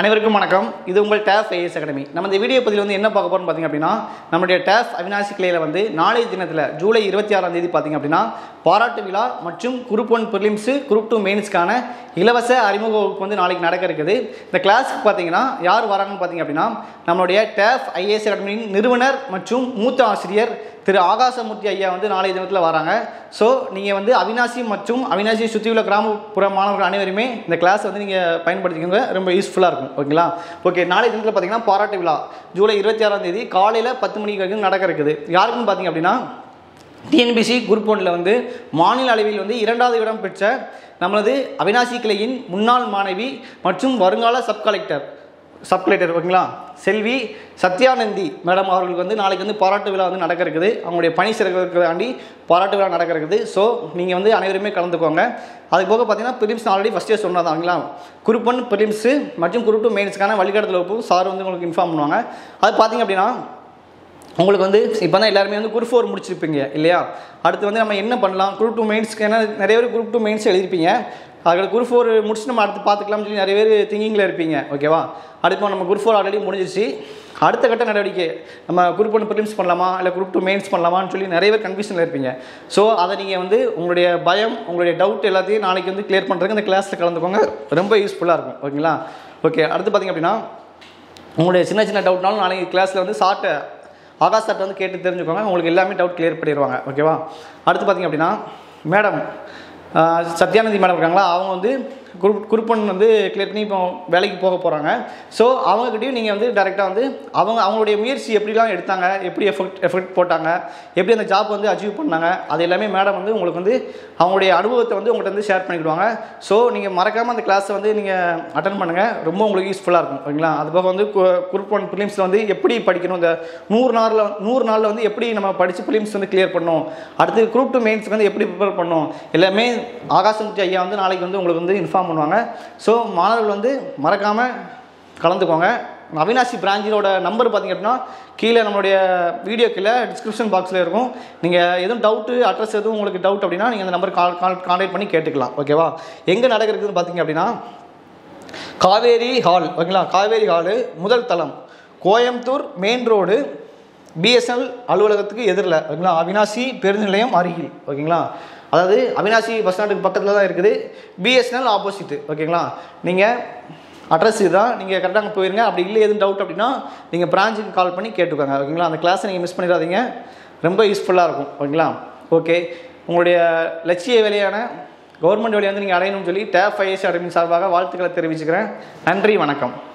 அனைவருக்கும் வணக்கம் இது உங்கள் டேஃப் ஐஎஸ் அகாடமி நம்ம இந்த வீடியோ பதிவில் வந்து என்ன பார்க்க போறோம் பார்த்தீங்க அப்படின்னா நம்மளுடைய டேஃப் அவினாசி கிளையில் வந்து நாளைய தினத்தில் ஜூலை இருபத்தி ஆறாம் தேதி பார்த்தீங்க அப்படின்னா பாராட்டு விழா மற்றும் group one prelims group two மெயின்ஸ்க்கான இலவச அறிமுக வகுப்பு வந்து நாளைக்கு நடக்க இருக்குது இந்த கிளாஸுக்கு பார்த்தீங்கன்னா யார் வராங்கன்னு பார்த்தீங்க அப்படின்னா நம்மளுடைய டேஃப் ஐஏஎஸ் அகாடமியின் நிறுவனர் மற்றும் மூத்த ஆசிரியர் திரு ஆகாசமூர்த்தி ஐயா வந்து நாளைய தினத்தில் வராங்க ஸோ நீங்கள் வந்து அவினாசி மற்றும் அவினாசியை சுற்றியுள்ள கிராமப்புற மாணவர்கள் அனைவருமே இந்த கிளாஸ் வந்து நீங்கள் பயன்படுத்திக்கோங்க ரொம்ப யூஸ்ஃபுல்லாக இருக்கும் ஓகேங்களா ஓகே நாளைய தினத்தில் பார்த்தீங்கன்னா பாராட்டு விழா ஜூலை இருபத்தி ஆறாம் தேதி காலையில் பத்து மணிக்கு வரைக்கும் நடக்க இருக்குது யாருக்குன்னு பார்த்தீங்க அப்படின்னா டிஎன்பிசி குரூப் ஒன்றில் வந்து மாநில அளவில் வந்து இரண்டாவது இடம் பெற்ற நமது அவினாசி கிளையின் முன்னாள் மாணவி மற்றும் வருங்கால சப் கலெக்டர் சப் கலெக்டர் ஓகேங்களா செல்வி சத்யானந்தி மேடம் அவர்களுக்கு வந்து நாளைக்கு வந்து பாராட்டு விழா வந்து நடக்க இருக்குது அவங்களுடைய பணி சிறக்கிறதாண்டி பாராட்டு விழா நடக்க இருக்குது ஸோ நீங்கள் வந்து அனைவருமே கலந்துக்கோங்க அதுக்கு போக பார்த்தீங்கன்னா பிலிம்ஸ் ஆல்ரெடி ஃபஸ்ட்டே சொன்னது அவங்களா குரூப் ஒன் பிலிம்ஸு மற்றும் குரூப் டூ மெயின்ஸ்க்கான வழிகாட்டுதல் வகுப்பு சார் வந்து உங்களுக்கு இன்ஃபார்ம் பண்ணுவாங்க அது பார்த்தீங்க அப்படின்னா உங்களுக்கு வந்து இப்போ தான் எல்லாருமே வந்து குரூப் ஃபோர் முடிச்சிருப்பீங்க இல்லையா அடுத்து வந்து நம்ம என்ன பண்ணலாம் குரூப் டூ மெயின்ஸ்க்கு ஏன்னா நிறைய பேர் குரூப் டூ மெயின்ஸ் எழுதிருப்பீங்க அதில் குரூப் ஃபோர் முடிச்சு நம்ம அடுத்து பார்த்துக்கலாம்னு சொல்லி நிறைய பேர் திங்கிங்கில் இருப்பீங்க ஓகேவா அடுத்து நம்ம குரூப் ஃபோர் ஆல்ரெடி முடிஞ்சிருச்சு அடுத்த கட்ட நடவடிக்கை நம்ம குரூப் ஒன் ப்ரிலிம்ஸ் பண்ணலாமா இல்லை குரூப் டூ மெயின்ஸ் பண்ணலாமான்னு சொல்லி நிறைய பேர் கன்ஃபியூஷனில் இருப்பீங்க ஸோ அதை நீங்கள் வந்து உங்களுடைய பயம் உங்களுடைய டவுட் எல்லாத்தையும் நாளைக்கு வந்து கிளியர் பண்ணுறதுக்கு இந்த கிளாஸில் கலந்துக்கோங்க ரொம்ப யூஸ்ஃபுல்லாக இருக்கும் ஓகேங்களா ஓகே அடுத்து பார்த்தீங்க அப்படின்னா உங்களுடைய சின்ன சின்ன டவுட்னாலும் நாளைக்கு கிளாஸில் வந்து சார்ட்டை ஆகாஷ் சார்ட்ட வந்து கேட்டு தெரிஞ்சுக்கோங்க உங்களுக்கு எல்லாமே டவுட் கிளியர் பண்ணிடுவாங்க ஓகேவா அடுத்து பார்த்தீங்க அப்படின்னா மேடம் சத்யானந்தி மேடம் இருக்காங்களா அவங்க வந்து குரூப் குரூப் ஒன் வந்து கிளியர் பண்ணி இப்போ வேலைக்கு போக போகிறாங்க ஸோ அவங்கக்கிட்டையும் நீங்கள் வந்து டேரெக்டாக வந்து அவங்க அவங்களுடைய முயற்சி எப்படிலாம் எடுத்தாங்க எப்படி எஃபெக்ட் எஃபெக்ட் போட்டாங்க எப்படி அந்த ஜாப் வந்து அச்சீவ் பண்ணாங்க அது எல்லாமே மேடம் வந்து உங்களுக்கு வந்து அவங்களுடைய அனுபவத்தை வந்து உங்கள்கிட்ட வந்து ஷேர் பண்ணிக்கிடுவாங்க ஸோ நீங்கள் மறக்காமல் அந்த கிளாஸை வந்து நீங்கள் அட்டன் பண்ணுங்கள் ரொம்ப உங்களுக்கு யூஸ்ஃபுல்லாக இருக்கும் ஓகேங்களா அது போக வந்து குரூப் ஒன் ப்ரிலிம்ஸில் வந்து எப்படி படிக்கணும் இந்த நூறு நாளில் நூறு நாளில் வந்து எப்படி நம்ம படித்து ப்ரிலிம்ஸ் வந்து கிளியர் பண்ணணும் அடுத்து குரூப் டூ மெயின்ஸ்க்கு வந்து எப்படி ப்ரிப்பேர் பண்ணணும் எல்லாமே ஆகாசமுத்தி ஐயா வந்து நாளைக்கு வந்து உங்களுக்கு வந்து இன்ஃபார்ம் பண்ணுவாங்க ஸோ மாணவர்கள் வந்து மறக்காமல் கலந்துக்கோங்க அவினாசி பிரான்ச்சினோட நம்பர் பார்த்தீங்க அப்படின்னா கீழே நம்மளுடைய வீடியோ கீழே டிஸ்கிரிப்ஷன் பாக்ஸில் இருக்கும் நீங்கள் எதுவும் டவுட்டு அட்ரஸ் எதுவும் உங்களுக்கு டவுட் அப்படின்னா நீங்கள் அந்த நம்பர் கால் கால் கான்டாக்ட் பண்ணி கேட்டுக்கலாம் ஓகேவா எங்கே நடக்கிறதுன்னு பார்த்தீங்க அப்படின்னா காவேரி ஹால் ஓகேங்களா காவேரி ஹாலு முதல் தளம் கோயம்புத்தூர் மெயின் ரோடு பிஎஸ்என்எல் அலுவலகத்துக்கு எதிரில் ஓகேங்களா அவினாசி பேருந்து நிலையம் அருகில் ஓகேங்களா அதாவது அவினாசி பஸ் ஸ்டாண்டுக்கு பக்கத்தில் தான் இருக்குது பிஎஸ்என்எல் ஆப்போசிட்டு ஓகேங்களா நீங்கள் அட்ரஸ் இதுதான் நீங்கள் கரெக்டாக அங்கே போயிருங்க அப்படி இல்லை எதுவும் டவுட் அப்படின்னா நீங்கள் பிரான்ச்சுக்கு கால் பண்ணி கேட்டுக்கோங்க ஓகேங்களா அந்த கிளாஸை நீங்கள் மிஸ் பண்ணிடாதீங்க ரொம்ப யூஸ்ஃபுல்லாக இருக்கும் ஓகேங்களா ஓகே உங்களுடைய லட்சிய வேலையான கவர்மெண்ட் வேலையை வந்து நீங்கள் அடையணும்னு சொல்லி டேப் ஐஎஸ் அடமின் சார்பாக வாழ்த்துக்களை தெரிவிச்சுக்கிறேன் நன்றி வணக்கம்